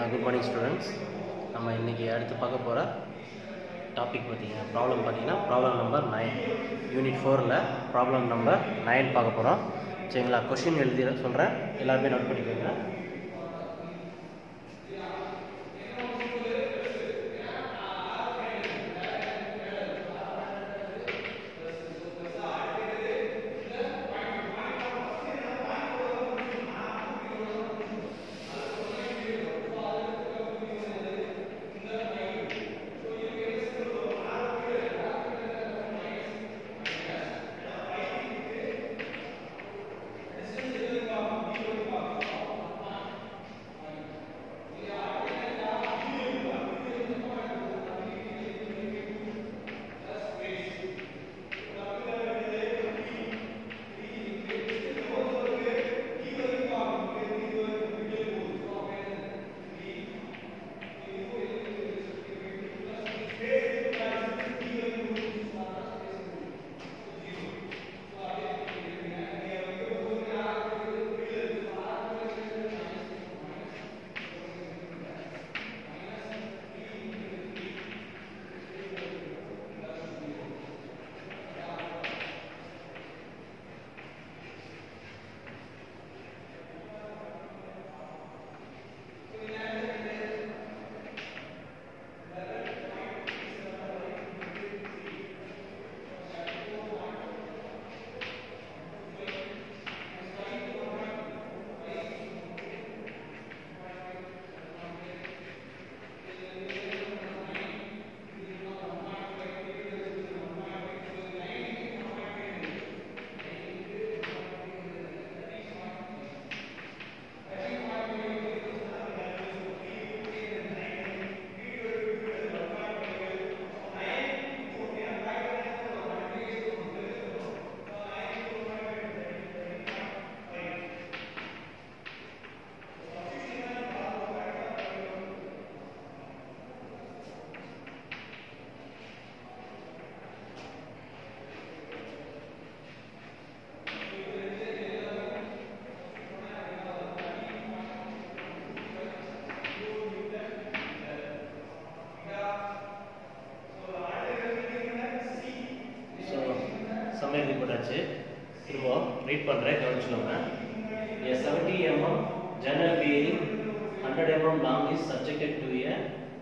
Good morning students நம்ம இன்றைக்கி அடுத்து பார்க்க போகிற டாபிக் பார்த்தீங்கன்னா ப்ராப்ளம் பார்த்தீங்கன்னா ப்ராப்ளம் நம்பர் நைன் யூனிட் ஃபோரில் ப்ராப்ளம் நம்பர் நைன் பார்க்க போகிறோம் சரிங்களா கொஷின் எழுதி சொல்கிறேன் எல்லாருமே நோட் பண்ணிக்கோங்க ஸோ சமையல் எழுதி போட்டாச்சு திரும்ப ரீட் பண்ணுறேன் கவனிச்சுக்கோங்க A 70 mm general bearing 100 mm long is subjected to a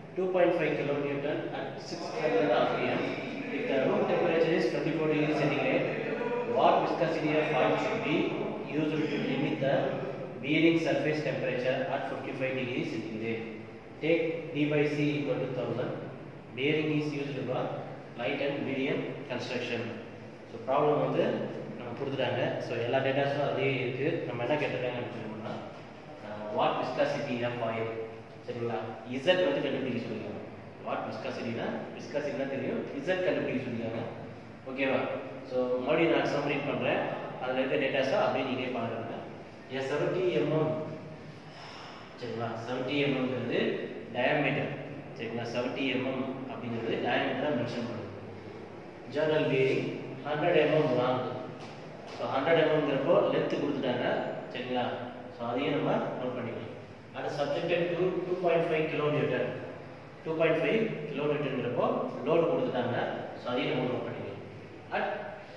2.5 kilonewton at 600 rpm. If the room temperature is 24 degrees centigrade, what viscosity of oil should be used to limit the bearing surface temperature at 55 degrees centigrade? Take d by c equal to 1000. Bearing is used for light and medium construction. So problem வந்து நம்ம கொடுத்துட்டாங்க so எல்லா டேட்டாஸும் அதே இருக்குது நம்ம என்ன கேட்டிருக்காங்க அப்படின்னு சொன்னோம்னா வாட் விஸ்காசிட்டி ஆஃப் ஆயில் சரிங்களா இசட் வந்து கண்டுபிடிக்க சொல்லியிருக்காங்க வாட் விஸ்காசிட்டினா விஸ்காசிட்டினா தெரியும் இசட் கண்டுபிடிக்க சொல்லியிருக்காங்க ஓகேவா ஸோ மறுபடியும் நான் சம்மரேட் பண்ணுறேன் அதில் இருக்க டேட்டாஸை அப்படியே நீங்களே பாருங்க ஏ செவன்ட்டி எம்எம் சரிங்களா செவன்ட்டி எம்எம்ங்கிறது டயாமீட்டர் சரிங்களா செவன்ட்டி எம்எம் அப்படிங்கிறது டயாமீட்டரை மென்ஷன் பண்ணுது journal bearing hundred mm long so hundred எம்எம்ங்கிறப்போ லென்த்து கொடுத்துட்டாங்க சரிங்களா ஸோ அதையும் நம்ம நோட் பண்ணிக்கலாம் அது subjected to two point five kilometre two point five கிலோமீட்டருங்கிறப்போ லோடு கொடுத்துட்டாங்க ஸோ அதையும் நம்ம நோட் பண்ணிக்கலாம் அட்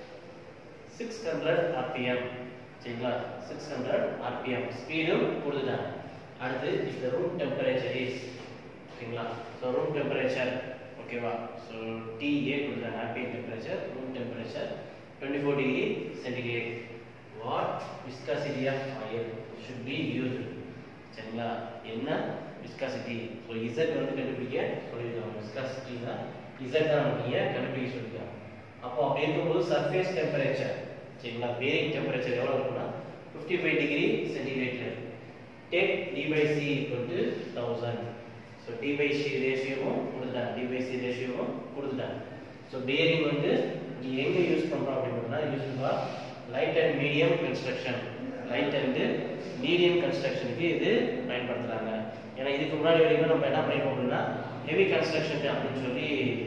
சிக்ஸ் ஹண்ட்ரட் ஆர்பிஎம் சரிங்களா சிக்ஸ் ஹண்ட்ரட் ஆர்பிஎம் ஸ்பீடும் கொடுத்துட்டாங்க அடுத்து இந்த ரூம் டெம்பரேச்சர் இஸ் ஓகேங்களா ஸோ ரூம் டெம்பரேச்சர் ஓகேவா ஸோ டிஏ கொடுத்தாங்க ambient temperature room temperature twenty four degree centigrade what viscosity of oil should be use சரிங்களா என்ன விஸ்காசிட்டி ஸோ இசட் வந்து கண்டுபிடிக்க சொல்லியிருக்காங்க விஸ்காசிட்டினா இசட் தான் நீங்கள் கண்டுபிடிக்க சொல்லியிருக்காங்க அப்போ அப்படி இருக்கும்போது சர்ஃபேஸ் டெம்பரேச்சர் சரிங்களா பேரிங் டெம்பரேச்சர் எவ்வளோ இருக்குன்னா fifty five degree centigrade take D by C equal to thousand so D by C ரேஷியோவும் கொடுத்துட்டாங்க டி பை சி ரேஷியோவும் கொடுத்துட்டாங்க ஸோ பேரிங் வந்து இங்கே எங்கே யூஸ் பண்ணுறோம் அப்படின்னா use for light and medium construction light and medium கன்ஸ்ட்ரக்ஷனுக்கு இது பயன்படுத்துகிறாங்க ஏன்னா இதுக்கு முன்னாடி வரைக்கும் நம்ம என்ன பண்ணிருக்கோம் அப்படின்னா ஹெவி கன்ஸ்ட்ரக்ஷன் அப்படின்னு சொல்லி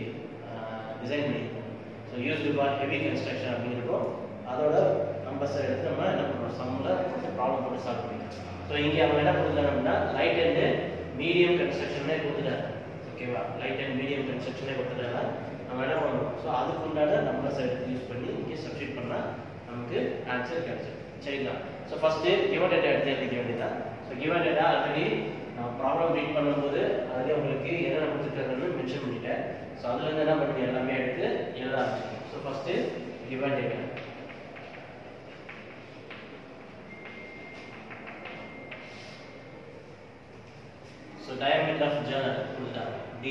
டிசைன் பண்ணியிருக்கோம் so used for heavy construction அப்படிங்கிறப்போ அதோட நம்பர்ஸை எடுத்து நம்ம என்ன பண்ணுறோம் சம்மில் ப்ராப்ளம் போட்டு சால்வ் பண்ணிக்கலாம் ஸோ இங்கே அவங்க என்ன கொடுக்குறாங்க அப்படின்னா லைட் அண்ட் மீடியம் கன்ஸ்ட்ரக்ஷனே கொடுத்துட்டாரு ஓகேவா லைட் அண்ட் மீடியம் கன்ஸ்ட்ரக்ஷனே கொடுத்துட்டாங்க நம்ம என்ன பண்ணணும் ஸோ அதுக்கு உண்டான நம்பர்ஸ் எடுத்து யூஸ் பண்ணி இங்கே சப்ஸ்டியூட் பண்ணால் நமக்கு ஆன்சர் கிடைச்சிடும் சரிங்களா ஸோ ஃபஸ்ட்டு கிவன் டேட்டா எடுத்து எழுதிக்க வேண்டியதான் ஸோ கிவன் டேட்டா ஆல்ரெடி நான் ப்ராப்ளம் ரீட் பண்ணும்போது அதிலே உங்களுக்கு என்னென்ன கொடுத்துருக்காங்கன்னு மென்ஷன் பண்ணிட்டேன் ஸோ அதுலேருந்து என்ன பண்ணுங்க எல்லாமே எடுத்து எழுத ஆரம்பிச்சிடும் so first given data So diameter of journal கொடுத்துட்டாங்க D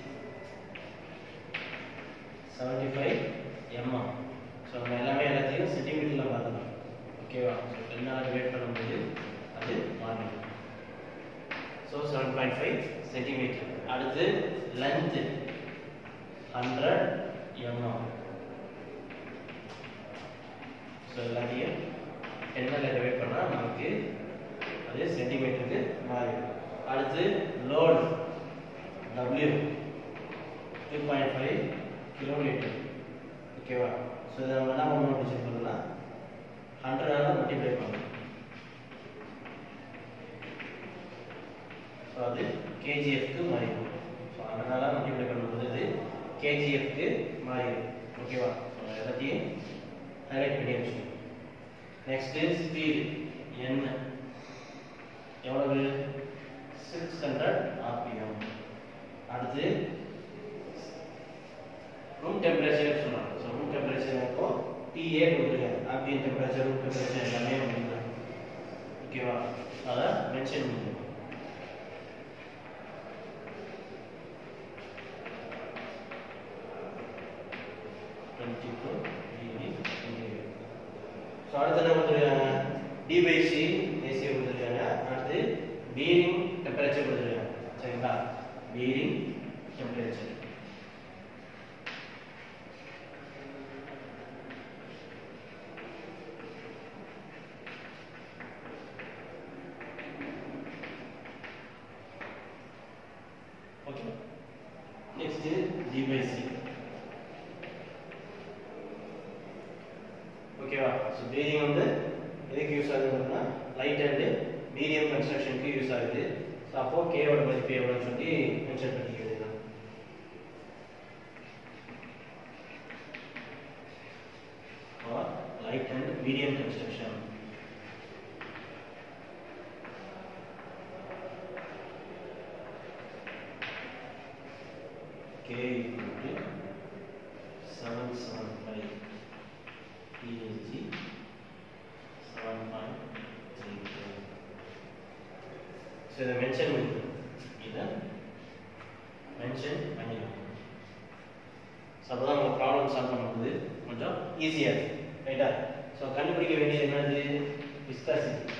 75 mm ஸோ நம்ம எல்லாமே எல்லாத்தையும் சென்டிமீட்டரில் பார்த்துக்கலாம் ஓகேவா ஸோ என்னால் டிவைட் பண்ணும்போது அது மாறிடும் so seven point five centimetre அடுத்து லென்த்து ஹண்ட்ரட் எம்எம் ஸோ எல்லாத்தையும் என்னால் டிவைட் பண்ணால் நமக்கு அது சென்டிமீட்டருக்கு மாறிடும் அடுத்து load W two point five kilometre ஓகேவா ஸோ இதை நம்ம என்ன பண்ணணும் அப்படின்னு சொல்லி பார்த்தோம்னா ஹண்ட்ரடால் மல்டிப்ளை பண்ணணும் ஸோ அது கேஜிஎஃப்க்கு மாறிடும் ஸோ ஹண்ட்ரடால் மல்டிப்ளை பண்ணும்போது அது கேஜிஎஃப்க்கு மாறிடும் ஓகேவா ஸோ எல்லாத்தையும் ஹைலைட் பண்ணி வச்சுக்கணும் நெக்ஸ்ட்டு ஸ்பீடு என்ன எவ்வளவு சிக்ஸ் ஹண்ட்ரட் ஆர்பிஎம் அடுத்து ரூம் டெம்பரேச்சர் சொன்னாங்க ஸோ ரூம் டெம்பரேச்சர் இப்போ டிஏ கொடுத்துருக்காங்க ஆர்பிஎம் டெம்பரேச்சர் ரூம் டெம்பரேச்சர் எல்லாமே கொடுத்துருக்காங்க ஓகேவா அதை மென்ஷன் பண்ணுங்க டுவெண்ட்டி டூ டிகிரி ஸோ அடுத்து என்ன கொடுத்துருக்காங்க டி பை சி ஏசியை கொடுத்துருக்காங்க அடுத்து பீரிங் டெம்பரேச்சர் கொடுத்துருக்காங்க சரிங்களா bearing temperature okay next D by C ஓகேவா ஸோ பீரிங் வந்து எதுக்கு யூஸ் ஆகுதுன்னா லைட் அண்டு மீடியம் கன்ஸ்ட்ரக்ஷனுக்கு யூஸ் ஆகுது ஸோ அப்போ கேவோட மதிப்பு எவ்வளோன்னு சொல்லி மென்ஷன் பண்ணிக்க வேண்டியதுதான் light and medium construction K equal to 775 PhD 7.34 so இதை மென்ஷன் பண்ணிக்கணும் இதை மென்ஷன் பண்ணிக்கணும் ஸோ அப்போ தான் உங்கள் ப்ராப்ளம் சால்வ் பண்ணும்போது கொஞ்சம் ஈஸியாக இருக்கும் ரைட்டா ஸோ கண்டுபிடிக்க வேண்டியது என்னது விஸ்காசிட்டி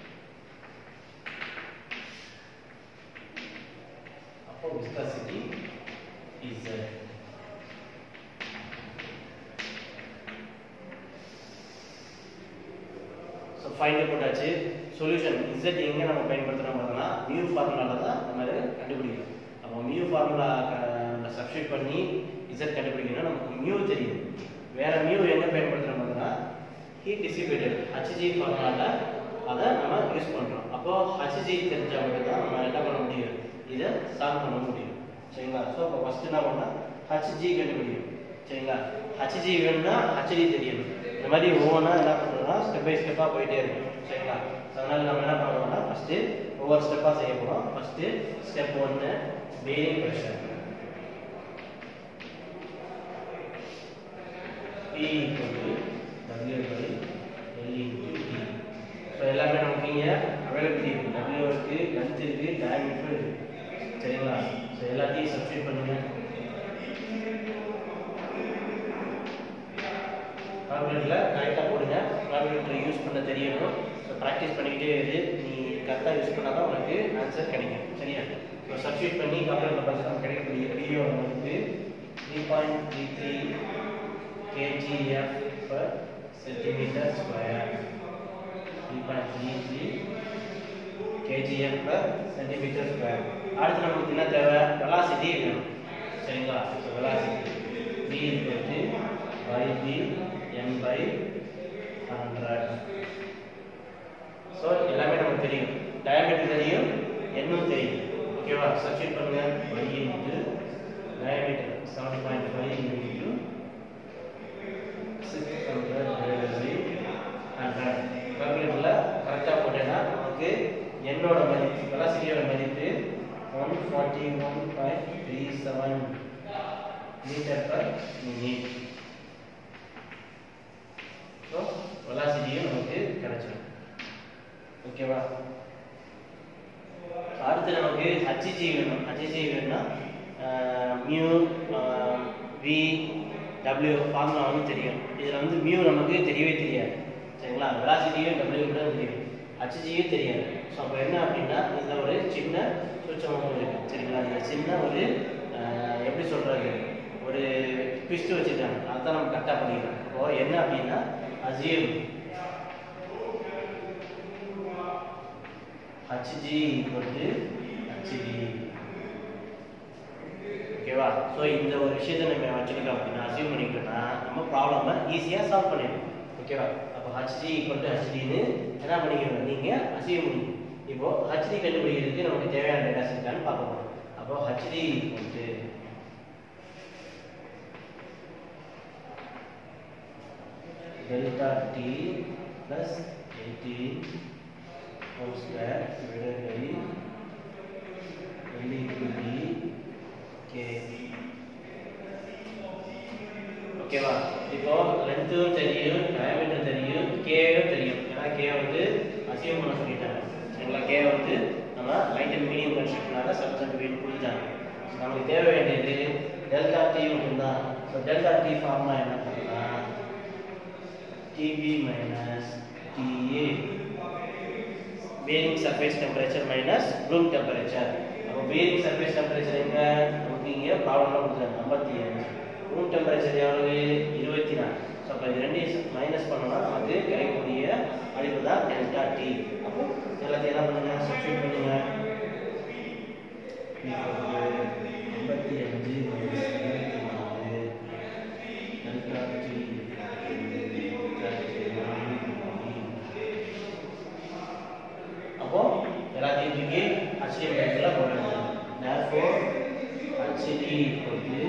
அப்போ விஸ்காசிட்டி இஸ் ஸோ ஃபைனல் போட்டாச்சு சொல்யூஷன் இசட் எங்கே நம்ம பயன்படுத்துகிறோம் பார்த்தோம்னா மியூ ஃபார்முலால தான் நம்ம அதை கண்டுபிடிக்கணும் அப்போ மியூ ஃபார்முலா சப்ஸ்டியூட் பண்ணி இசட் கண்டுபிடிக்கணும்னா நமக்கு மியூ தெரியும் வேற மியூ எங்கே பயன்படுத்துகிறோம் பார்த்தோம்னா ஹீட் டிசிபேட்டட் ஹச்ஜி ஃபார்முலால அதை நம்ம யூஸ் பண்ணுறோம் அப்போ ஹச்ஜி தெரிஞ்சால் மட்டும் தான் நம்ம என்ன பண்ண முடியும் இதை சால்வ் பண்ண முடியும் சரிங்களா ஸோ அப்போ ஃபஸ்ட்டு என்ன பண்ணால் ஹச்ஜி கண்டுபிடிக்கும் சரிங்களா ஹச்ஜி வேணும்னா ஹச்டி தெரியணும் இந்த மாதிரி ஒவ்வொன்றா என்ன பண்ணுறோம்னா ஸ்டெப் பை ஸ்டெப்பாக போயிட்டே இருக்கும் சரிங்களா அதனால நம்ம என்ன பண்ணுறோம்னா ஃபஸ்ட்டு ஒவ்வொரு ஸ்டெப்பாக செய்ய போகிறோம் ஃபஸ்ட்டு ஸ்டெப் ஒன்று bearing pressure P equal to W by L into T. So எல்லாமே நமக்கு இங்கே அவைலபிலிட்டி இருக்கு W இருக்கு லென்த் இருக்கு டயமீட்டர் இருக்கு சரிங்களா ஸோ எல்லாத்தையும் சப்ஸ்டியூட் பண்ணுங்க கால்குலேட்டரில் கரெக்டாக போடுங்க கால்குலேட்டர் யூஸ் பண்ண தெரியணும் ஸோ ப்ராக்டிஸ் பண்ணிக்கிட்டே இரு நீ கரெக்டாக யூஸ் பண்ணால் தான் உனக்கு ஆன்சர் கிடைக்கும் சரியா ஸோ சப்ஸ்டியூட் பண்ணி கால்குலேட்டர் பார்த்து நமக்கு கிடைக்கக்கூடிய வீடியோ வந்து three point three three KGF per centimetre square three point three three KGF per centimetre square அடுத்து நமக்கு என்ன தேவை வெலாசிட்டி வேணும் சரிங்களா so velocity v equal to yb m by 100 so எல்லாமே நமக்கு தெரியும் டயமீட்டர் தெரியும் என்னும் தெரியும் சப்ஸ்டிட் பண்ணுங்க y into diameter 7.5 into 600 divided by 100 கால்குலேட்டர்ல கரெக்டா போட்டேன்னா நமக்கு என்னோட மதிப்பு வெலாசிட்டியோட மதிப்பு 141.37 மீட்டர் பர் மினிட் ஸோ வெலாசிட்டியும் நமக்கு கிடைச்சிடும் ஓகேவா அடுத்து நமக்கு HG வேணும் HG வேணும்னா மியூ வி டபிள்யூ ஃபார்முலா வந்து தெரியும் இதில் வந்து மியூ நமக்கு தெரியவே தெரியாது சரிங்களா வெலாசிட்டியும் டபிள்யூ கூட தெரியும் ஹச்ஜியும் தெரியாது ஸோ அப்போ என்ன அப்படின்னா இதில் ஒரு சின்ன சூட்சமாக இருக்கு சரிங்களா இந்த சின்ன ஒரு ஆஹ், எப்படி சொல்கிறது ஒரு ட்விஸ்ட் வச்சுருக்காங்க அதான் நம்ம கரெக்டாக பண்ணிக்கலாம் அப்போ என்ன அப்படின்னா assume HG equal to HB ஓகேவா ஸோ இந்த ஒரு விஷயத்தை நம்ம வச்சுக்கிட்டோம் அப்படின்னா அசியூம் பண்ணிக்கிட்டோம்னா நம்ம ப்ராப்ளமை ஈஸியாக சால்வ் பண்ணிடலாம் ஓகேவா அப்போ ஹச்டி ஈக்குவல் டு ஹச்டின்னு என்ன பண்ணிக்கணும் நீங்கள் அசியூம் பண்ணிக்கணும் இப்போ ஹச்டி கண்டுபிடிக்கிறதுக்கு நமக்கு தேவையான டேட்டாஸ் இருக்கான்னு பார்க்க போகிறோம் அப்போ HD equal to delta T plus eighteen whole square divided by L equal to K. ஓகேவா இப்போ லென்த்தும் தெரியும் டயமீட்டர் தெரியும் கேவும் தெரியும் ஏன்னா கே வந்து அசியம் பண்ண சொல்லிட்டாங்க சரிங்களா கே வந்து நம்ம லைட் அண்ட் மீடியம் கன்ஸ்ட்ரக்ஷனால சப்ஜெக்ட் வெயிட் கொடுத்தாங்க நமக்கு தேவை வேண்டியது டெல்டா டி மட்டும்தான் ஸோ டெல்டா டி ஃபார்முலா என்ன பண்ணலாம் TB minus TA bearing surface temperature minus room temperature அப்போ bearing surface temperature எங்க நமக்கு இங்க ப்ராப்ளம்ல கொடுத்துருக்காங்க ஐம்பத்தி ஏழு ரூம் டெம்பரேச்சர் எவ்வளவு இருபத்தி நாலு ஸோ அப்போ இது ரெண்டையும் மைனஸ் பண்ணோம்னா நமக்கு கிடைக்கக்கூடிய மதிப்பு தான் டெல்டா டி அப்போ எல்லாத்தையும் என்ன பண்ணுங்க சப்ஸ்டியூட் பண்ணுங்க ஐம்பத்தி அஞ்சு மைனஸ் இருபத்தி நாலு டெல்டா டி அப்போ எல்லாத்தையும் தூக்கி HCM பேக்கில் போடணும் therefore HCD equal to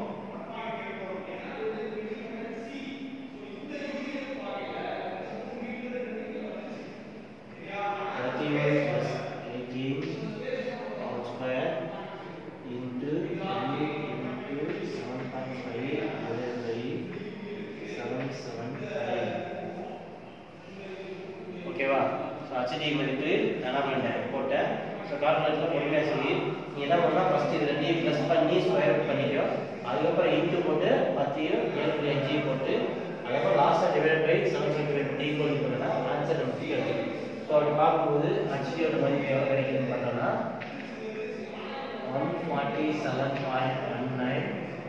thirty-one plus eighteen whole square into L into seven point five divided by seven seven five ஓகேவா ஸோ ஹச்டி மதிப்பு என்ன பண்ணிட்டேன் போட்டேன் ஸோ கால்குலேட்டரில் பொறுமையாக சொல்லி நீ என்ன பண்ணால் ஃபஸ்ட் இது ரெண்டையும் ப்ளஸ் பண்ணி ஸ்கொயர் ரூட் பண்ணிக்கோ அதுக்கப்புறம் இன்ட்டு போட்டு பத்தையும் ஏழு புள்ளி அஞ்சையும் போட்டு அதுக்கப்புறம் லாஸ்ட்டாக டிவைட் பை செவன் செவன் பண்ணி ஈக்குவல் பண்ணா ஆன்சர் நமக்கு கிடைக்கும் ஸோ அப்படி பார்க்கும்போது ஹச்டியோட மதிப்பு எவ்வளோ கிடைக்குதுன்னு பார்த்தோம்னா one forty seven point one nine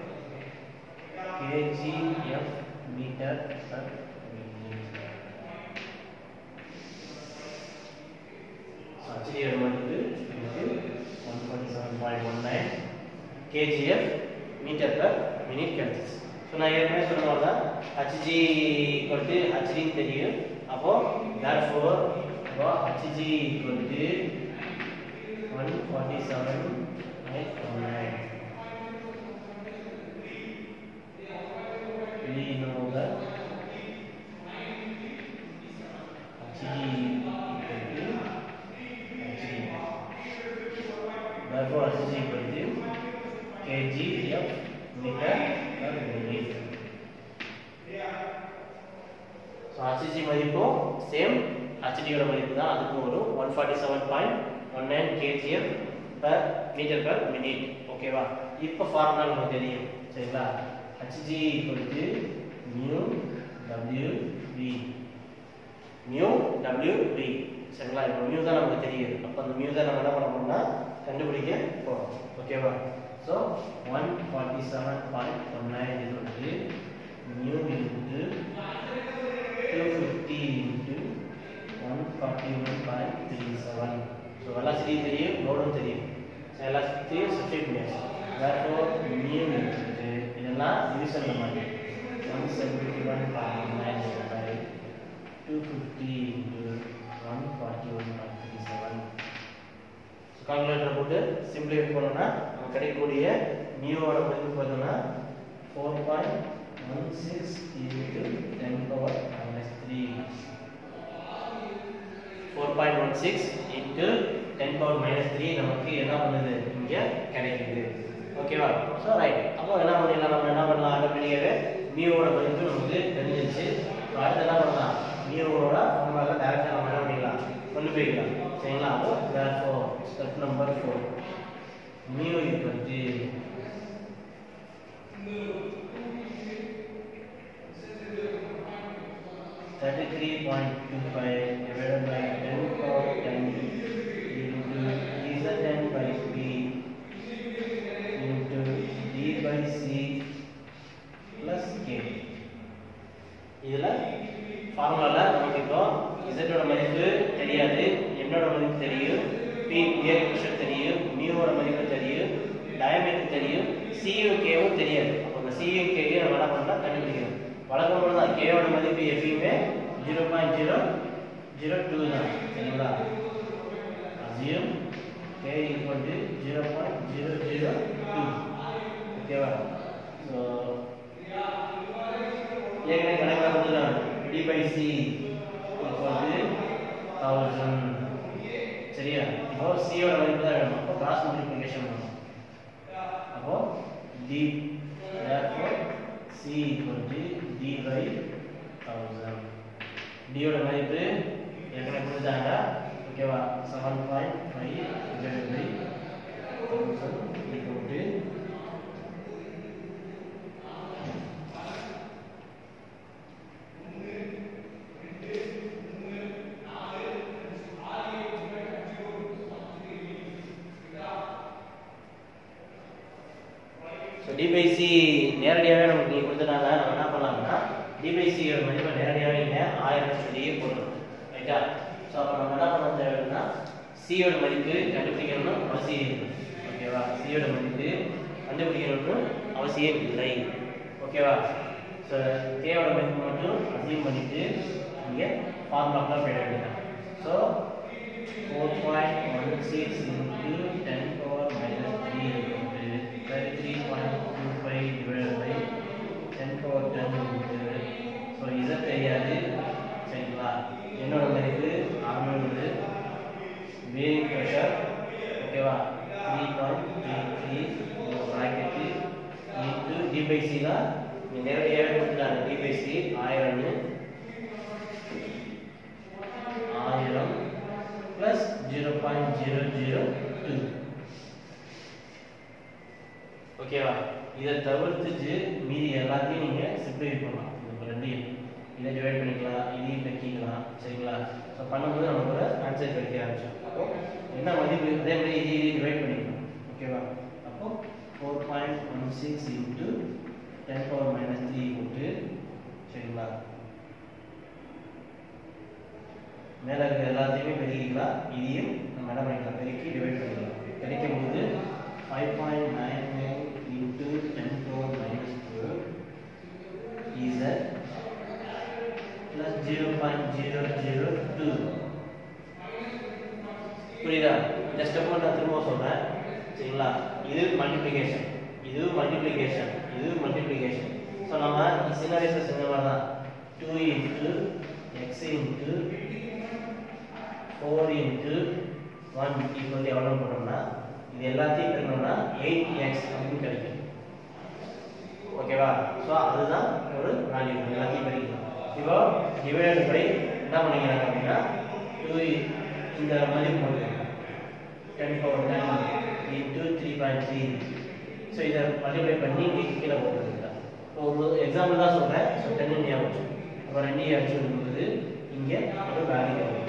kgf metre per minute ஹச்டியோட மதிப்பு எனக்கு one twenty seven point one nine kgf metre per minute கிடைச்சிச்சு ஸோ நான் ஏற்கனவே சொன்ன மாதிரி தான் ஹச்ஜி ஈக்குவல் டு ஹச்டின்னு தெரியும் அப்போ தேர் ஃபோர் அப்போ HG equal to one forty seven point one nine We know that HG equal to HG. Therefore, H is equal to kgf meter per minute. So HG மதிப்பும் same ஹச்டியோட மதிப்பு தான் அதுக்கும் வரும் one forty seven point one nine kgf per metre per minute ஓகேவா இப்போ formula நமக்கு தெரியும் சரிங்களா HG equal to mu W V mu W V சரிங்களா இப்போ மியூ தான் நமக்கு தெரியுது அப்போ அந்த மியூ தான் நம்ம என்ன பண்ண போறோம்னா கண்டுபிடிக்க போகிறோம் ஓகேவா so one forty seven point one nine equal to mu into two fifty into one forty one point three seven so velocity தெரியும் லோடும் தெரியும் ஸோ எல்லாத்தையும் சப்ஸ்டியூட் பண்ணியாச்சு therefore மியூ இன்ட்டு இதெல்லாம் டிவிஷனில் மாதிரி one seventy one point nine by two fifty into one forty one point three seven calculator போட்டு simplify பண்ணோம்னா நமக்கு கிடைக்கக்கூடிய நியூவோட மதிப்பு பார்த்தோம்னா four point one six into ten power minus three four point one six into ten power minus three நமக்கு என்ன பண்ணுது இங்கே கிடைக்குது ஓகேவா ஸோ ரைட் அப்போ என்ன பண்ணிடலாம் நம்ம என்ன பண்ணலாம் ஆட்டோமேட்டிக்காகவே மியூவோட மதிப்பு நமக்கு தெரிஞ்சிருச்சு ஸோ அடுத்து என்ன பண்ணலாம் மியூவோட ஃபார்முலால டேரெக்டாக நம்ம என்ன பண்ணிக்கலாம் கொண்டு போய்க்கலாம் சரிங்களா அப்போ therefore step number four mu equal to thirty-three point two five divided by ten power ten into Zn by P into D by C plus K. இதுல ஃபார்முலால நமக்கு இப்போ Z ஓட மதிப்பு தெரியாது என்னோட மதிப்பு தெரியும் P பியர் கொஷன் தெரியும் மியூவோட மதிப்பு தெரியும் டயமீட்டர் தெரியும் சியும் கேவும் தெரியாது அப்போ அந்த சியும் கேவையும் நம்ம என்ன பண்ணலாம் கண்டுபிடிக்கணும் வழக்கம் போல தான் கேவோட மதிப்பு எப்பயுமே zero point zero zero two தான் சரிங்களா அசியம் K equal to zero point zero zero two ஓகேவா ஸோ ஏற்கனவே கணக்கில் கொடுத்துருக்காங்க D by C equal to thousand சரியா இப்போ சியோட மதிப்பு தான் வேணும் அப்போ கிராஸ் மல்டிப்ளிகேஷன் பண்ணணும் அப்போ D therefore c equal to d by 1000 d யோட மதிப்பு ஏற்கனவே கொடுத்தாங்க ஓகேவா 7.5 divided by 1000 equal to so D by C நேரடியாகவே நமக்கு நீங்கள் கொடுத்துட்டாங்க நம்ம என்ன பண்ணலாம்னா டி பை சியோட மதிப்பை நேரடியாகவே இங்கே ஆயிரம் சொல்லியே போடணும் ரைட்டா ஸோ அப்போ நம்ம என்ன பண்ண தேவைன்னா சியோட மதிப்பு கண்டுபிடிக்கணும்னு அவசியம் இல்லை ஓகேவா சியோட மதிப்பு கண்டுபிடிக்கணும்னு அவசியம் இல்லை ஓகேவா ஸோ கேவோட மதிப்பு மட்டும் அசீவ் பண்ணிட்டு இங்கே ஃபார்முலாக்குலாம் போயிட வேண்டியதான் so four point one six into ten power minus three thirty three point two five divide by ten power ten into so இதை தெரியாது சரிங்களா என்னோட மதிப்பு அறுநூறு வேரிங் ப்ரெஷர் ஓகேவா three point three three bracket into D by C தான் இங்கே நேரடியாகவே கொடுத்துட்டாங்க டிபைசி ஆயிரம்னு ஆயிரம் plus zero point zero zero two ஓகேவா இதை தவிர்த்துட்டு மீதி எல்லாத்தையும் நீங்கள் சிம்பிளிஃபை பண்ணலாம் இந்த ரெண்டையும் இதை டிவைட் பண்ணிக்கலாம் இதையும் பெருக்கிக்கலாம் சரிங்களா ஸோ பண்ணும்போது நமக்கு ஒரு ஆன்சர் கிடைக்க ஆரம்பிச்சோம் அப்போ என்ன மதிப்பு அதே மாதிரி இதை இதையும் டிவைட் பண்ணிக்கலாம் ஓகேவா அப்போ four point one six into ten power minus three போட்டு சரிங்களா மேலே இருக்கிற எல்லாத்தையுமே பெருக்கிக்கலாம் இதையும் நம்ம என்ன பண்ணிக்கலாம் பெருக்கி டிவைட் பண்ணிக்கலாம் கிடைக்கும் போது five point nine nine into ten power minus four Z plus zero point zero zero two புரியுதா இந்த ஸ்டெப் நான் திரும்ப சொல்கிறேன் சரிங்களா இது மல்டிப்ளிகேஷன் இது மல்டிப்ளிகேஷன் இது மல்டிப்ளிகேஷன் ஸோ நம்ம சின்ன வயசுல செஞ்ச மாதிரி தான் two into X into four into one equal எவ்வளோ போட்டோம்னா இது எல்லாத்தையும் பெருக்கணும்னா எயிட் எக்ஸ் அப்படின்னு கிடைக்கும் ஓகேவா ஸோ அதுதான் ஒரு வேல்யூ எல்லாத்தையும் பெருக்கலாம் இப்போ டிவைடட் பை என்ன பண்ணிக்கிறாங்க அப்படின்னா டூ இந்த மதிப்பு போட்டுருக்காங்க ten power ten into three point three so இதை மல்டிப்ளை பண்ணி இங்கே கீழே போட்டுருக்கா இப்போ ஒரு எக்ஸாம்பிள் தான் சொல்கிறேன் ஸோ டென் இண்டியா வச்சு அப்போ ரெண்டு அடிச்சு வரும்போது இங்கே ஒரு வேல்யூ வரும்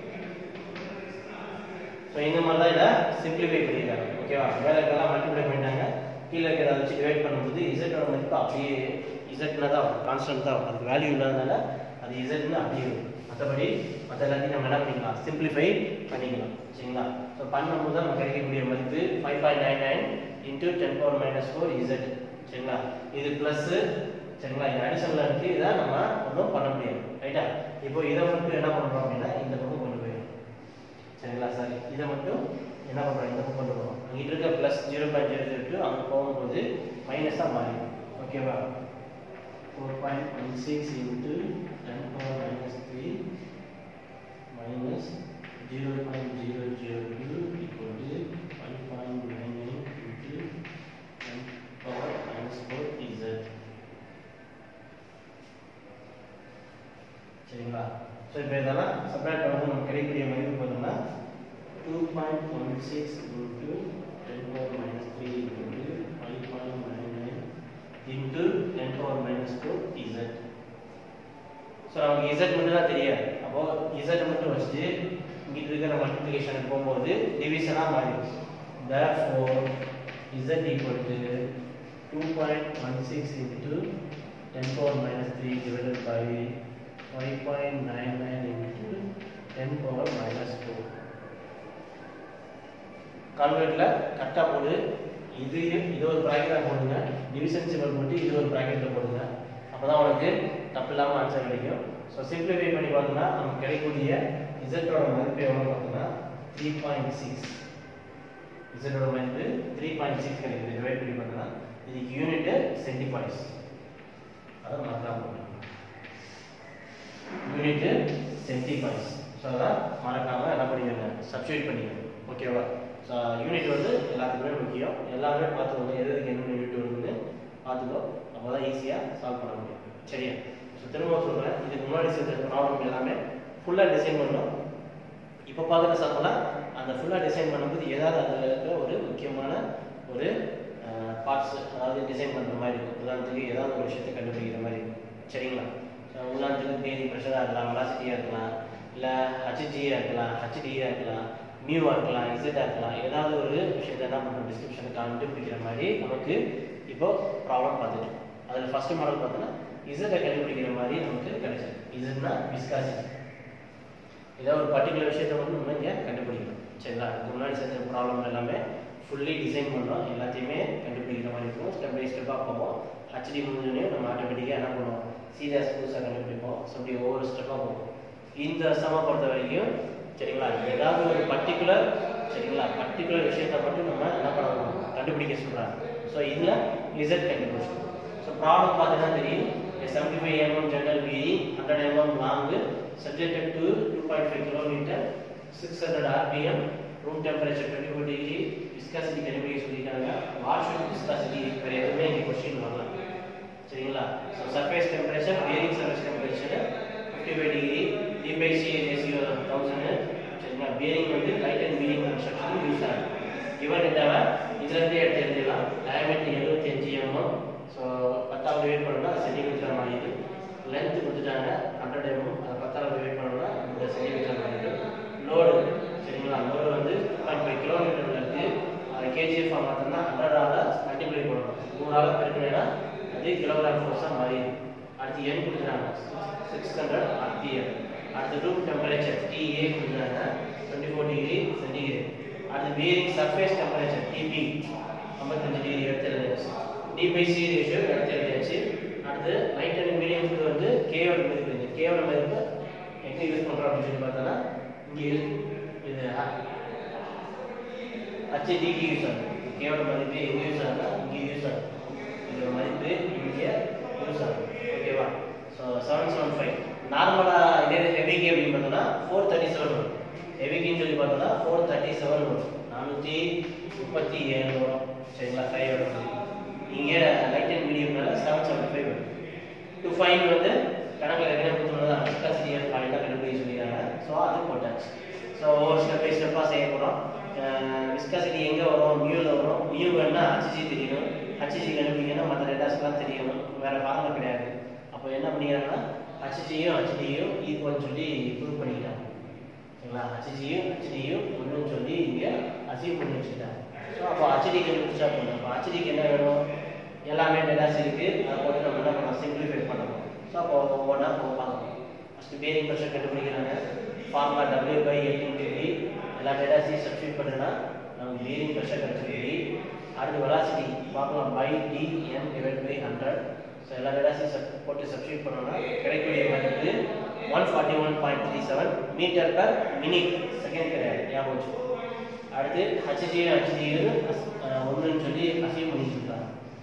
ஸோ இந்த மாதிரி தான் இதை சிம்பிளிஃபை பண்ணியிருக்காங்க ஓகேவா மேலே இருக்கலாம் மல்டிப்ளை பண்ணிட்டாங்க கீழே இருக்கிறத வச்சு டிவைட் பண்ணும்போது இசட்டோட மதிப்பு அப்படியே இசட்னா தான் வரும் கான்ஸ்டன்ட் தான் வரும் அதுக்கு வேல்யூ இல்லாதனால அது இசட்னு அப்படியே வரும் மற்றபடி மற்ற எல்லாத்தையும் நம்ம என்ன பண்ணிக்கலாம் சிம்பிளிஃபை பண்ணிக்கலாம் சரிங்களா ஸோ பண்ணும்போது தான் நமக்கு கிடைக்கக்கூடிய மதிப்பு five point nine nine into ten power minus four Z சரிங்களா இது ப்ளஸ்ஸு சரிங்களா இது அடிஷனில் இருக்குது இதை நம்ம ஒன்றும் பண்ண முடியாது ரைட்டா இப்போ இதை மட்டும் என்ன பண்ணுறோம் அப்படின்னா இந்த பக்கம் கொண்டு போயிடும் சரிங்களா சார் இதை மட்டும் என்ன பண்ணுறோம் இந்த பக்கம் கொண்டு போகிறோம் அங்கிட்ட இருக்க plus zero point zero zero two அங்கே போகும்போது மைனஸாக மாறிடும் ஓகேவா four point one six into ten power minus three minus zero point zero zero two equal to five point nine nine into ten power minus four Z சரிங்களா so இப்போ இதெல்லாம் subtract பண்ணும்போது நமக்கு கிடைக்கக்கூடிய மதிப்பு பார்த்தோம்னா two point one six into ten power minus three into five point nine nine into ten power minus four Z so நமக்கு Z மட்டும் தான் தெரியாது அப்போ இசட் மட்டும் வச்சுட்டு இங்கிட்டு இருக்கிற மல்டிப்ளிகேஷனுக்கு போகும்போது டிவிஷனாக மாறிடுச்சு therefore z equal to 2.16 into 10 power minus 3 divided by 5.99 into 10 power minus 4 கால்குலேட்டில் கரெக்டாக போடு இது இது ஒரு ப்ராக்கெட்டாக போடுங்க டிவிஷன் சிம்பிள் போட்டு இது ஒரு ப்ராக்கெட்டில் போடுங்க அப்போ தான் உனக்கு தப்பு இல்லாமல் ஆன்சர் கிடைக்கும் ஸோ சிம்பிளிஃபை பண்ணி பார்த்தோம்னா நமக்கு கிடைக்கக்கூடிய இசட்டோட மதிப்பு எவ்வளோ பார்த்தோம்னா த்ரீ பாயிண்ட் சிக்ஸ் இசட்டோட மதிப்பு த்ரீ பாயிண்ட் சிக்ஸ் கிடைக்குது டிவைட் பண்ணி பார்த்தோம்னா இதுக்கு யூனிட்டு சென்டிபாய்ஸ் அதை மறக்காம போடணும் யூனிட்டு சென்டிபாய்ஸ் ஸோ அதை மறக்காமல் என்ன பண்ணிக்கோங்க சப்ஸ்டியூட் பண்ணிக்கோங்க ஓகேவா ஸோ யூனிட் வந்து எல்லாத்துக்குமே முக்கியம் எல்லாமே பார்த்துக்கோங்க எது எதுக்கு என்ன யூனிட் வருதுன்னு பார்த்துக்கோ அப்போ தான் ஈஸியாக சால்வ் பண்ண முடியும் சரியா ஸோ திரும்ப சொல்கிறேன் இதுக்கு முன்னாடி செஞ்ச ப்ராப்ளம் எல்லாமே ஃபுல்லாக டிசைன் பண்ணோம் இப்போ பார்க்குற சாப்பிடலாம் அந்த ஃபுல்லாக டிசைன் பண்ணும்போது ஏதாவது அதில் இருக்கிற ஒரு முக்கியமான ஒரு பார்ட்ஸ் அதாவது டிசைன் பண்ணுற மாதிரி இருக்கும் உதாரணத்துக்கு ஏதாவது ஒரு விஷயத்தை கண்டுபிடிக்கிற மாதிரி இருக்கும் சரிங்களா ஸோ உதாரணத்துக்கு பேரி ப்ரெஷராக இருக்கலாம் வெலாசிட்டியாக இருக்கலாம் இல்லை ஹச்ஜியாக இருக்கலாம் ஹச்டியாக இருக்கலாம் மியூவாக இருக்கலாம் இசட்டாக இருக்கலாம் ஏதாவது ஒரு விஷயத்தை என்ன பண்ணுறோம் டிஸ்கிரிப்ஷனை கண்டுபிடிக்கிற மாதிரி நமக்கு இப்போ ப்ராப்ளம் பார்த்துட்டு அதில் ஃபஸ்ட்டு மாடல் பார்த்தோன்னா இசட்டை கண்டுபிடிக்கிற மாதிரி நமக்கு கிடைச்சது இசட்னா விஸ்காசிட்டி ஏதோ ஒரு பர்டிகுலர் விஷயத்தை வந்து நம்ம இங்கே கண்டுபிடிக்கணும் சரிங்களா அதுக்கு முன்னாடி செஞ்ச ப்ராப்ளம் எல்லாமே ஃபுல்லி டிசைன் பண்ணோம் எல்லாத்தையுமே கண்டுபிடிக்கிற மாதிரி இருக்கும் ஸ்டெப் பை ஸ்டெப்பாக போவோம் ஹச்டி முடிஞ்சோடனே நம்ம ஆட்டோமேட்டிக்காக என்ன பண்ணுவோம் சீரியஸ் புதுசாக கண்டுபிடிப்போம் ஸோ அப்படி ஒவ்வொரு ஸ்டெப்பாக போவோம் இந்த சம பொறுத்த வரைக்கும் சரிங்களா ஏதாவது ஒரு பர்டிகுலர் சரிங்களா பர்டிகுலர் விஷயத்தை மட்டும் நம்ம என்ன பண்ணணும் கண்டுபிடிக்க சொல்கிறாங்க ஸோ இதில் இசட் கண்டுபிடிச்சோம் ஸோ ப்ராப்ளம் பார்த்தீங்கன்னா தெரியும் செவன்டி ஃபைவ் எம்எம் ஜெனரல் வீரி hundred mm long subjected to 2.5 kilometer 600 rpm room temperature 24 degree viscosity கண்டுபிடிக்க சொல்லிட்டாங்க வாட் ஷுட் viscosity வேற எதுவுமே இங்க கொஸ்டின் வரல சரிங்களா so surface temperature varying surface temperature 55 degree D by C ratio thousand சரிங்களா bearing வந்து light and medium construction use ஆகும் இவன் டேட்டாவை இதுலேருந்தே எடுத்து எழுதிடலாம் டயமீட்டர் எழுபத்தஞ்சு எம்எம் ஸோ பத்தாவது வெயிட் பண்ணணும்னா சென்டிமீட்டர் மாறிடுது லென்த் கொடுத்துட்டாங்க ஹண்ட்ரட் எம்எம் அதை பத்தாவது வெயிட் பண்ணணும்னா இந்த சென்டிமீட்டர் மாறிடுது லோடு சரிங்களா லோடு வந்து பாயிண்ட் ஃபைவ் கிலோமீட்டர் இருக்கு அதை கேஜிஎஃப் பார்த்தோம்னா ஹண்ட்ரடால மல்டிப்ளை பண்ணணும் நூறால் பெருக்கினா அது கிலோகிராம் ஃபோர்ஸாக மாறிடுது அடுத்து என் கொடுத்துட்டாங்க சிக்ஸ் ஹண்ட்ரட் ஆர்பிஎம் அடுத்து ரூம் டெம்பரேச்சர் டிஏ கொடுத்துட்டாங்க டுவெண்ட்டி ஃபோர் டிகிரி சென்டிகிரேட் அடுத்து வேரிங் சர்ஃபேஸ் டெம்பரேச்சர் டிபி ஐம்பத்தஞ்சு டிகிரி எடுத்து எழுதியாச்சு டி பை சி ரேஷியோ எடுத்து எழுதியாச்சு அடுத்து லைட் அண்ட் மீடியம்க்கு வந்து கேவோட மதிப்பு இருக்குது கேவோட மதிப்பு எங்கே யூஸ் பண்ணுறோம் அப்படின்னு சொல்லி பார்த்தோன்னா இங்கே இது ஹச்டிக்கு யூஸ் ஆகும் கேவோட மதிப்பு எங்கே யூஸ் ஆகுதுன்னா இங்கே யூஸ் ஆகும் இதோட மதிப்பு இங்கே யூஸ் ஆகும் ஓகேவா ஸோ செவன் செவன் ஃபைவ் நார்மலாக இதே ஹெவிக்கு அப்படின்னு பார்த்தோன்னா ஃபோர் தேர்ட்டி செவன் வரும் ஹெவிக்குன்னு சொல்லி பார்த்தோன்னா ஃபோர் தேர்ட்டி செவன் வரும் நானூற்றி முப்பத்தி ஏழு வரும் சரிங்களா ஃபைவ் வரும் இங்கே லைட் அண்ட் மீடியம்னால செவன் செவன் ஃபைவ் வரும் டூ ஃபைவ் வந்து கணக்கில் என்ன கொடுத்துருந்தா விஸ்காசிட்டி பாயிண்டாக கண்டுபிடிக்க சொல்லிடுறாங்க ஸோ அது போட்டாச்சு ஸோ ஒவ்வொரு ஸ்டெப் பை ஸ்டெப்பாக செய்ய போகிறோம் விஸ்காசிட்டி எங்கே வரும் மியூவில் வரும் மியூ வேணா ஹச்ஜி தெரியணும் ஹச்ஜி கண்டுபிடிக்கணும் மற்ற டேட்டாஸ்லாம் தெரியணும் வேறு ஃபார்முலா கிடையாது அப்போ என்ன பண்ணிக்கிறாங்கன்னா ஹச்ஜியும் ஹச்டியும் ஈக்குவல்னு சொல்லி ப்ரூவ் பண்ணிக்கிட்டாங்க சரிங்களா ஹச்ஜியும் ஹச்டியும் ஒன்றுன்னு சொல்லி இங்கே அசீவ் பண்ணி வச்சுக்கிட்டாங்க ஸோ அப்போ ஹச்டி கண்டுபிடிச்சா போதும் அப்போ ஹச்டிக்கு என்ன வேணும் எல்லாமே டேட்டாஸ் இருக்குது அதை போட்டு நம்ம என்ன பண்ணலாம் சிம்பிளிஃபை பண்ணணும் ஸோ அப்போ ஒவ்வொன்றா போக பார்க்கணும் ஃபஸ்ட்டு பேரிங் ப்ரெஷர் கண்டுபிடிக்கிறாங்க formula W by eighteen degree எல்லா டேட்டாஸையும் சப்ஸ்டியூட் பண்ணுன்னா நமக்கு பேரிங் ப்ரெஷர் கிடச்சிருக்கு அடுத்து வெலாசிட்டி பார்க்கலாம் pi D M divide by hundred so எல்லா டேட்டாஸையும் சப் போட்டு சப்ஸ்டியூட் பண்ணோம்னா கிடைக்கக்கூடிய மதிப்பு one forty one point three seven metre per minute second கிடையாது ஞாபகம் வச்சுக்கோ அடுத்து ஹச்ஜி ஹச்ஜி ஒன்றுன்னு சொல்லி அசீவ் பண்ணி சொல்லிட்டாங்க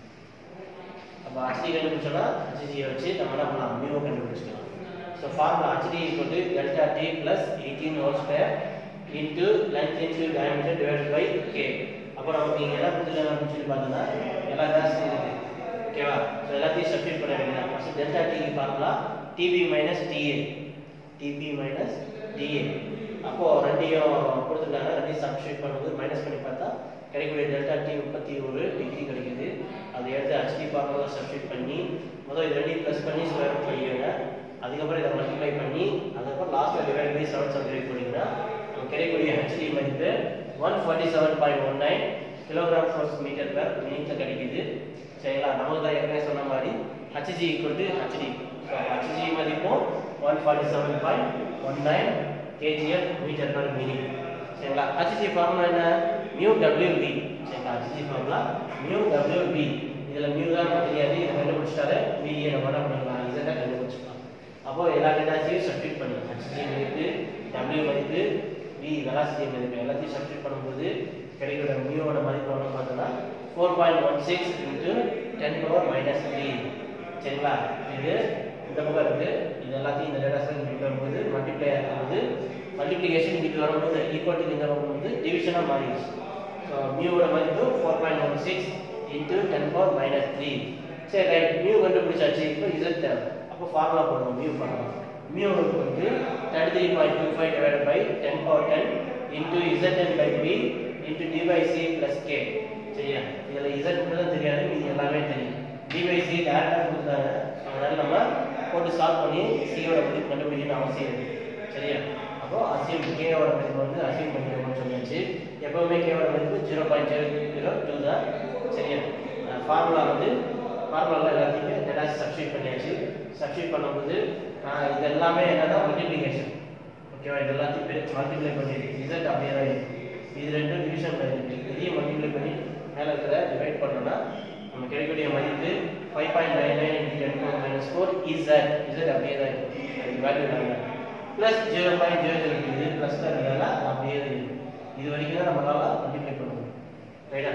அப்போ ஹச்டி கண்டுபிடிச்சோன்னா ஹச்ஜியை வச்சு நம்ம என்ன பண்ணலாம் மியூ கண்டுபிடிச்சிக்கலாம் so formula HD equal to delta T plus eighteen whole square into length into diameter divide by K அப்போ நமக்கு இங்கே என்ன கொடுத்துருக்காங்கன்னு சொல்லி பார்த்தோம்னா எல்லா கிளாஸ் இருக்கு ஓகேவா ஸோ எல்லாத்தையும் சப்ஸ்டியூட் பண்ண வேண்டியதான் ஃபஸ்ட் டெல்டா டிக்கு formula TB minus TA TB minus TA அப்போ ரெண்டையும் கொடுத்துருக்காங்க ரெண்டையும் சப்ஸ்டியூட் பண்ணும்போது மைனஸ் பண்ணி பார்த்தா கிடைக்கக்கூடிய டெல்டா டி முப்பத்தி ஒரு டிகிரி கிடைக்குது அதை எடுத்து ஹச்டி ஃபார்முலா சப்ஸ்டியூட் பண்ணி முதல் இது ரெண்டையும் ப்ளஸ் பண்ணி ஸ்கொயர் ரூட் பண்ணிடுங்க அதுக்கப்புறம் இதை மல்டிப்ளை பண்ணி அதுக்கப்புறம் லாஸ்ட்டில் divide by seven seven divide பண்ணிங்கன்னா நமக்கு கிடைக்கக்கூடிய ஹெச்டி மதிப்பு one forty seven point one nine kilogram force metre per மினிட்ல கிடைக்குது சரிங்களா நமக்கு தான் ஏற்கனவே சொன்ன மாதிரி HG equal to HD so HG மதிப்பும் one forty seven point one nine kgf metre per minute சரிங்களா ஹச்ஜி ஃபார்முலா என்ன மியூ டபிள்யூபி சரிங்களா ஹச்ஜி ஃபார்முலா மியூ டபிள்யூபி இதில் மியூ தான் நமக்கு தெரியாது இதை கண்டுபிடிச்சிட்டாலே பிஏ நம்ம என்ன பண்ணிக்கலாம் இதை கண்டுபிடிச்சிக்கலாம் அப்போ எல்லா டேட்டாஸையும் சப்ஸ்டியூட் பண்ணி ஹச்ஜி மதிப்பு டபிள்யூ மதிப்பு வி வெலாசிட்டி மதிப்பு எல்லாத்தையும் சப்ஸ்டியூட் பண்ணும்போது கிடைக்கிற மியூவோட மதிப்பு எவ்வளோ பார்த்தோம்னா four point one six into ten power minus three சரிங்களா இது இந்த பக்கம் இருக்கு இது எல்லாத்தையும் இந்த டேட்டாஸ் இங்கிட்டு வரும்போது மல்டிப்ளை ஆகும்போது மல்டிப்ளிகேஷன் இங்கிட்டு வரும்போது ஈக்குவல் டு இந்த பக்கம் வந்து டிவிஷனாக மாறிடுச்சு ஸோ மியூவோட மதிப்பு four point one six into ten power minus three சரி ரைட் மியூ கண்டுபிடிச்சாச்சு இப்போ இசட் தேவை அப்போ ஃபார்முலா போடணும் மியூ ஃபார்முலா மியூ வந்து thirty three point two five divide by ten power ten into ZN by P into D by C plus K சரியா இதில் Z மட்டும் தான் தெரியாது இது எல்லாமே தெரியும் டி பை சி டேரக்டாக கொடுத்தாங்க அதனால நம்ம போட்டு சால்வ் பண்ணி சியோட மதிப்பு கண்டுபிடிக்கணும்னு அவசியம் இல்லை சரியா அப்போ அசியம் கேவோட மதிப்பு வந்து அசியம் பண்ணிக்கணும்னு சொல்லியாச்சு எப்பவுமே கேவோட மதிப்பு zero point zero zero two தான் சரியா ஃபார்முலா வந்து ஃபார்முலாவில் எல்லாத்தையுமே டேட்டாஸ் சப்ஸ்டியூட் பண்ணியாச்சு சப்ஸ்டியூட் பண்ணும்போது ஆஹ், இது எல்லாமே என்னன்னா மல்டிப்ளிகேஷன் ஓகேவா இது எல்லாத்தையும் பெருசு மல்டிப்ளை பண்ணியிருக்கு ரிசல்ட் அப்படியே தான் இருக்கு இது ரெண்டும் டிவிஷன் பண்ணிருக்கு இதையும் மல்டிப்ளை பண்ணி மேலே இருக்கிறத டிவைட் பண்ணோம்னா நம்ம கிடைக்கக்கூடிய மதிப்பு five point nine nine into ten four minus four Z Z அப்படியே தான் இருக்கு அதுக்கு வேல்யூ நாங்கள் plus zero point zero zero இது ப்ளஸ் தான் இருக்கிறதால அது அப்படியே தான் இருக்கு இது வரைக்கும் தான் நம்மளால மல்டிப்ளை பண்ண முடியும் ரைட்டா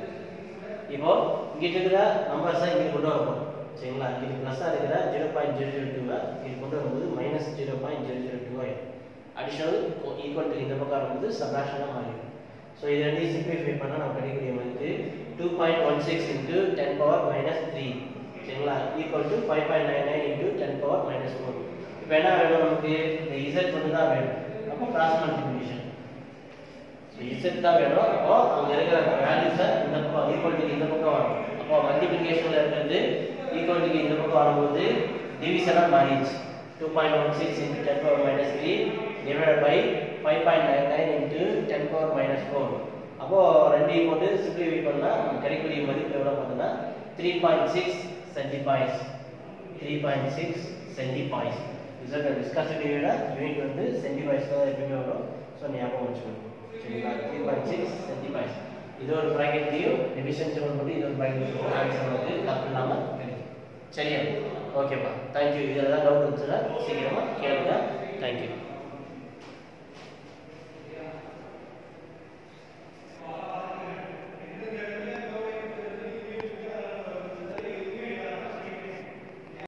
இப்போ இங்க இருக்கிற நம்பர்ஸை இங்க கொண்டு வரப்போம் சரிங்களா இது ப்ளஸ்ஸாக இருக்கிற ஜீரோ பாயிண்ட் ஜீரோ ஜீரோ டூவை இது கொண்டு வரும்போது minus zero point zero zero two ஆயிடும் அடிஷனல் ஈக்குவல் டு இந்த பக்கம் வரும்போது சப்ராக்ஷனாக மாறிடும் ஸோ இது ரெண்டையும் சிம்பிளிஃபை பண்ணால் நம்ம கிடைக்கக்கூடிய மதிப்பு two point one six into ten power minus three சரிங்களா equal to five point nine nine into ten power minus four இப்போ என்ன வேணும் நமக்கு இந்த இசட் மட்டும் தான் வேணும் அப்போ கிராஸ் மல்டிபிகேஷன் இசட் தான் வேணும் அப்போ அங்க இருக்கிற அந்த வேல்யூஸை இந்த பக்கம் ஈக்குவல் டு இந்த பக்கம் வரும் அப்போ மல்டிபிளிகேஷன்ல இருக்கிறது ஈக்குவல் டு இந்த பக்கம் வரும்போது டிவிஷனா மாறிடுச்சு two point one six into ten power minus three divide by five point nine nine into ten power minus four அப்போ ரெண்டையும் போட்டு சிம்பிளிஃபை பண்ணா நமக்கு கிடைக்கக்கூடிய மதிப்பு எவ்வளோ பார்த்தோம்னா three point six centi points three point six centi points Z விஸ்காசிட்டியோட யூனிட் வந்து சென்டி பாயிண்ட்ஸ் தான் எப்பயுமே வரும் ஸோ ஞாபகம் வச்சுக்கணும் சரிங்களா three point six centi points இது ஒரு ப்ராக்கெட்லையும் டிவிஷன் சிவன் போட்டு இது ஒரு ப்ராக்கெட் ஆன்சர் வந்து தப்பு இல்லாமல் கிடைக்கும் சரியா ஓகேப்பா தேங்க்யூ இதில் தான் டவுட் இருந்துச்சுன்னா சீக்கிரமாக கேளுங்க தேங்க்யூ